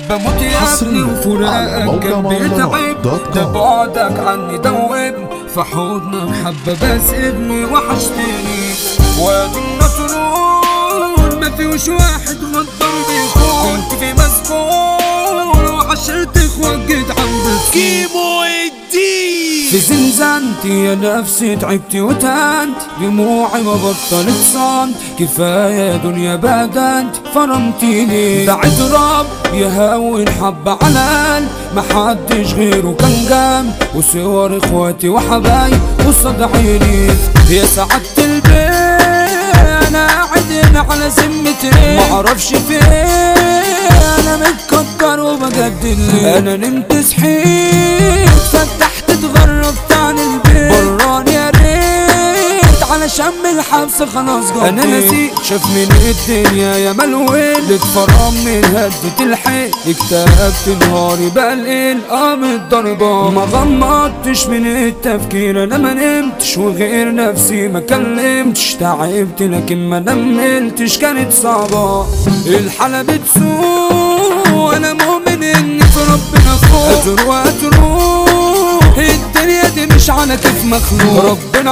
بموت يا حصرياً ابني على وفراقك موقع كان مهرجانات بيتعب دوت ده كوم. بعدك عني دوبني في حضنك حبة بس ابني وحشتني وادي النطرون ما فيهوش واحد غدار بيخون كنت في مسجون وعشرت اخوات جيت عند كيمو الدين في زنزانتي يا نفسي تعبتي وتهنت دموعي ما بطلت صمت كفاية يا دنيا بدنت فرمتيني دعيت رب يهون حبة على قلب محدش غيره كان جنب وصور اخواتي وحبايب قصاد عيني يا سعادة البيت انا قاعد هنا على ذمتي معرفش فين انا متكبر وبجدد ليه انا نمت صحيت فتحت اتغربت عن البيت بران يا ريت على شم الحبس خلاص جبت انا نسيت شاف من الدنيا يا ملوين اتفرم من هدة الحيل اكتئبت نهاري بقى الليل قام الضربة ما غمضتش من التفكير انا ما نمتش وغير نفسي ما كلمتش تعبت لكن ما نملتش كانت صعبة الحالة بتسوق وانا مؤمن ان في ربنا فوق هتروح هتروح الدنيا دي مش على كيف مخلوق ربنا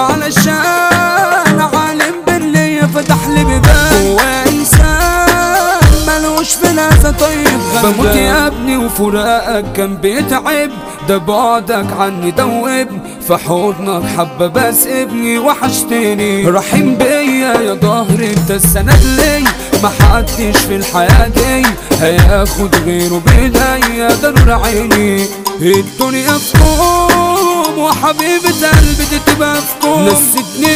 علشان عالم باللي فتح لي بيبان هو انسان ملوش في ناسا طيب غلبان بموت يا ابني وفراقك كان بيتعب ده بعدك عني دوبني في حضنك حبة بس ابني وحشتني رحيم بيا يا ظهري انت السند لي محدش في الحياة دي هياخد غيره بايديا ده نور عيني الدنيا في كوم وحبيبة قلبي دي تبقى في كوم نسيتني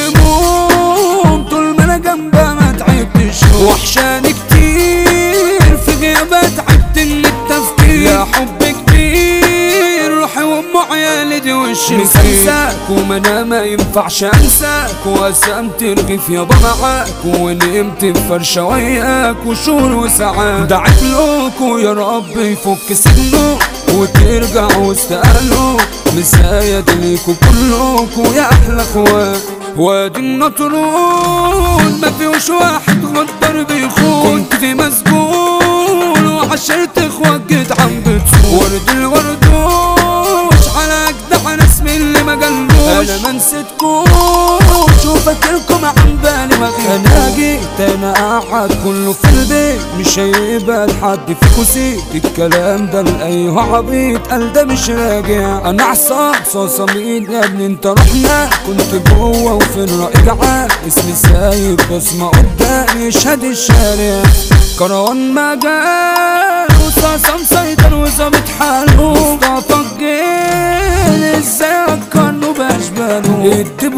هموم طول ما انا جنبها ما تعبتش وحشاني كتير في غيابها تعبت من التفكير يا حب كبير روحي وام عيالي دي وش انساك وما انا ما ينفعش انساك وقسمت رغيف يابا معاك ونمت في فرشه وياك وشهور وساعات دعيت لكم يا رب يفك سجنه وترجع وسط اهله مسايد ليكوا كلكوا يا احلى اخوات وادي النطرون ما فيهوش واحد غدر بيخون كنت في مسجون وعشرت اخوات جيت عم بتسوق ورد الوردوش على اجدع ناس من اللي ما جنبوش انا ما نسيتكوش وفاكركم عن بالي ما غير انا جيت انا قاعد كله في البيت مش هيبقى لحد فيكو سيت الكلام ده لاي عبيط قال ده مش راجع انا عصام صاصة مين يا ابني انت رحنا كنت جوه وفي الرأي جعان اسمي سايب بصمة قدامي يشهد الشارع كروان مجال وصاصة مسيطر وظابط حاله مصطفى الجيل ازاي فكرنه باشباله الدب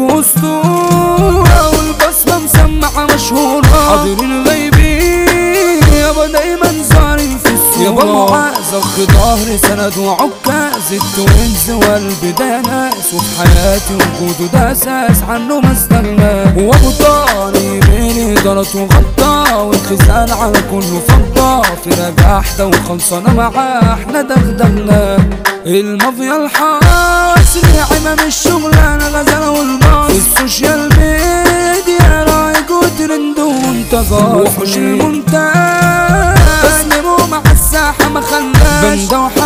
وسطوره والبصمة مسمعة مشهورة حاضرين غايبين يابا دايما ظاهرين في الصورة يابا معاذ اخ ظهري سند وعكاز التوينز والبداية ناس وفي حياتي وجوده ده اساس عنه ما استغنى وابو طاري بيني ضرط وغطى والخزان على كله فضة في رجع احدى وخلصانة معاه احنا دغدغنا المافيا الحاس عمام الشغلانة غزالة والباص في السوشيال ميديا رايق وترند ومنتجات وحوش المونتاج تسلموا مع الساحة ما خلاش بندة